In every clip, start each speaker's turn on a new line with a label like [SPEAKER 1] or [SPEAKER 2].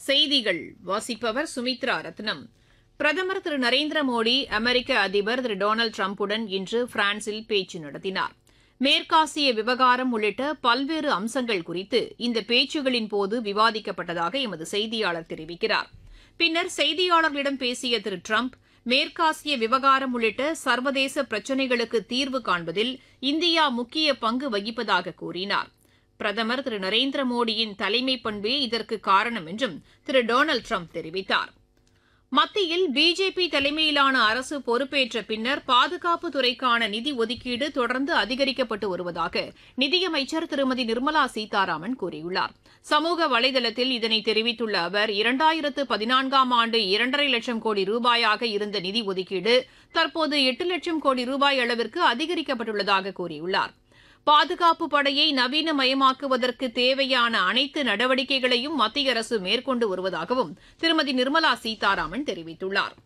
[SPEAKER 1] செய்திகள் வாசிப்பவர் சுமித்ரா ரத்னம் பிரதமர் திரு நரேந்திர மோடி அமெரிக்க அதிபர் திரு டொனால்டு டிரம்புடன் இன்று பிரான்சில் பேச்சு நடத்தினார் மேற்காசிய விவகாரம் உள்ளிட்ட பல்வேறு அம்சங்கள் குறித்து இந்த பேச்சுகளின் போது விவாதிக்கப்பட்டதாக எமது செய்தியாளர் தெரிவிக்கிறார் பின்னர் செய்தியாளர்களிடம் பேசிய திரு டிரம்ப் மேற்காசிய விவகாரம் உள்ளிட்ட சர்வதேச பிரச்சினைகளுக்கு தீர்வு காண்பதில் இந்தியா முக்கிய பங்கு வகிப்பதாக கூறினார் பிரதமர் திரு நரேந்திர மோடியின் தலைமை பண்பே இதற்கு காரணம் என்றும் திரு டொனால்டு டிரம்ப் தெரிவித்தார் மத்தியில் பிஜேபி தலைமையிலான அரசு பொறுப்பேற்ற பின்னர் பாதுகாப்பு துறைக்கான நிதி ஒதுக்கீடு தொடர்ந்து அதிகரிக்கப்பட்டு வருவதாக நிதியமைச்சர் திருமதி நிர்மலா சீதாராமன் கூறியுள்ளார் சமூக வலைதளத்தில் இதனை தெரிவித்துள்ள அவர் இரண்டாயிரத்து பதினான்காம் ஆண்டு இரண்டரை லட்சம் கோடி ரூபாயாக இருந்த நிதி ஒதுக்கீடு தற்போது எட்டு லட்சம் கோடி ரூபாய் அளவிற்கு அதிகரிக்கப்பட்டுள்ளதாக கூறியுள்ளார் பாதுகாப்பு படையை நவீனமயமாக்குவதற்கு தேவையான அனைத்து நடவடிக்கைகளையும் மத்திய அரசு மேற்கொண்டு வருவதாகவும் திருமதி நிர்மலா சீதாராமன் தெரிவித்துள்ளார்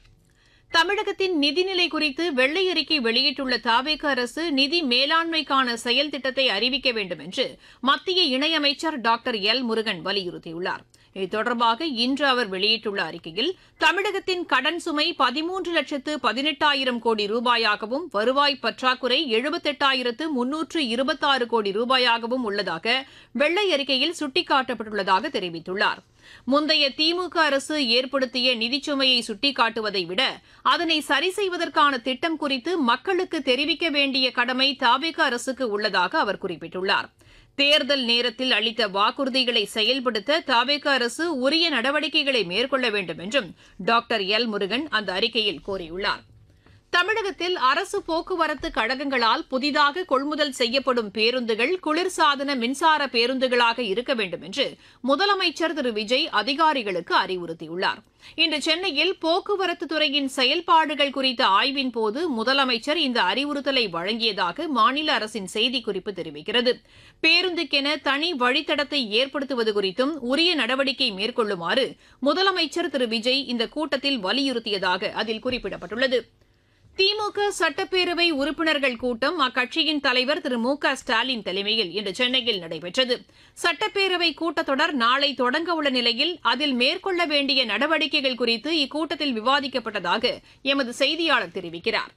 [SPEAKER 1] தமிழகத்தின் நிதிநிலை குறித்து வெள்ளை அறிக்கை வெளியிட்டுள்ள தாவேக அரசு நிதி மேலாண்மைக்கான செயல் திட்டத்தை அறிவிக்க வேண்டும் என்று மத்திய இணையமைச்சர் டாக்டர் எல் முருகன் வலியுறுத்தியுள்ளார் இது தொடர்பாக இன்று அவர் வெளியிட்டுள்ள அறிக்கையில் தமிழகத்தின் கடன் சுமை பதிமூன்று லட்சத்து பதினெட்டாயிரம் கோடி ரூபாயாகவும் வருவாய் பற்றாக்குறை எழுபத்தெட்டாயிரத்து முன்னூற்று இருபத்தாறு கோடி ரூபாயாகவும் உள்ளதாக வெள்ளை அறிக்கையில் சுட்டிக்காட்டப்பட்டுள்ளதாக தெரிவித்துள்ளார் முந்தைய திமுக அரசு ஏற்படுத்திய நிதிச்சுமையை சுட்டிக்காட்டுவதை விட அதனை சரி செய்வதற்கான திட்டம் குறித்து மக்களுக்கு தெரிவிக்க வேண்டிய கடமை தாவேக அரசுக்கு உள்ளதாக அவர் குறிப்பிட்டுள்ளார் தேர்தல் நேரத்தில் அளித்த வாக்குறுதிகளை செயல்படுத்த தாவேக அரசு உரிய நடவடிக்கைகளை மேற்கொள்ள வேண்டும் என்றும் டாக்டர் எல் முருகன் அந்த அறிக்கையில் கோரியுள்ளார் தமிழகத்தில் அரசு போக்குவரத்து கழகங்களால் புதிதாக கொள்முதல் செய்யப்படும் பேருந்துகள் குளிர்சாதன மின்சார பேருந்துகளாக இருக்க வேண்டும் என்று முதலமைச்சர் திரு விஜய் அதிகாரிகளுக்கு அறிவுறுத்தியுள்ளார் இன்று சென்னையில் போக்குவரத்து துறையின் செயல்பாடுகள் குறித்த ஆய்வின் போது முதலமைச்சர் இந்த அறிவுறுத்தலை வழங்கியதாக மாநில அரசின் செய்திக்குறிப்பு தெரிவிக்கிறது பேருந்துக்கென தனி வழித்தடத்தை ஏற்படுத்துவது குறித்தும் உரிய நடவடிக்கை மேற்கொள்ளுமாறு முதலமைச்சர் திரு விஜய் இந்த கூட்டத்தில் வலியுறுத்தியதாக அதில் குறிப்பிடப்பட்டுள்ளது திமுக சட்டப்பேரவை உறுப்பினர்கள் கூட்டம் அக்கட்சியின் தலைவர் திரு மு க ஸ்டாலின் தலைமையில் இன்று சென்னையில் நடைபெற்றது சட்டப்பேரவை கூட்டத்தொடர் நாளை தொடங்க உள்ள நிலையில் அதில் மேற்கொள்ள வேண்டிய நடவடிக்கைகள் குறித்து இக்கூட்டத்தில் விவாதிக்கப்பட்டதாக எமது செய்தியாளர் தெரிவிக்கிறார்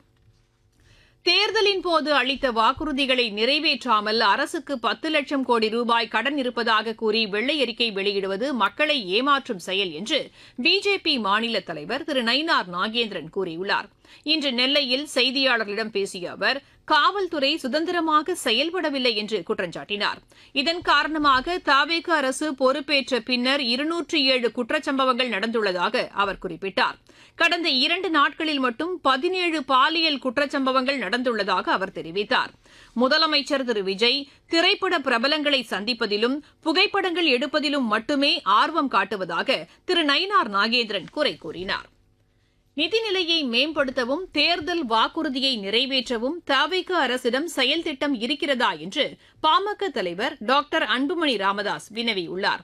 [SPEAKER 1] தேர்தலின் போது அளித்த வாக்குறுதிகளை நிறைவேற்றாமல் அரசுக்கு பத்து லட்சம் கோடி ரூபாய் கடன் இருப்பதாக கூறி வெள்ளை அறிக்கை வெளியிடுவது மக்களை ஏமாற்றும் செயல் என்று பிஜேபி மாநில தலைவர் திரு நயினார் நாகேந்திரன் கூறியுள்ளார் இன்று நெல்லையில் செய்தியாளர்களிடம் பேசிய அவர் காவல்துறை சுதந்திரமாக செயல்படவில்லை என்று குற்றம் சாட்டினார் இதன் காரணமாக தாவேக அரசு பொறுப்பேற்ற பின்னர் இருநூற்றி ஏழு குற்றச்சம்பவங்கள் நடந்துள்ளதாக அவர் குறிப்பிட்டார் கடந்த இரண்டு நாட்களில் மட்டும் பதினேழு பாலியல் குற்றச்சம்பவங்கள் நடந்துள்ளதாக அவர் தெரிவித்தார் முதலமைச்சர் திரு விஜய் திரைப்பட பிரபலங்களை சந்திப்பதிலும் புகைப்படங்கள் எடுப்பதிலும் மட்டுமே ஆர்வம் காட்டுவதாக திரு நயினார் நாகேந்திரன் குறை கூறினார் நிதிநிலையை மேம்படுத்தவும் தேர்தல் வாக்குறுதியை நிறைவேற்றவும் தவிக அரசிடம் செயல் திட்டம் இருக்கிறதா என்று பாமக தலைவர் டாக்டர் அன்புமணி ராமதாஸ் வினவியுள்ளார்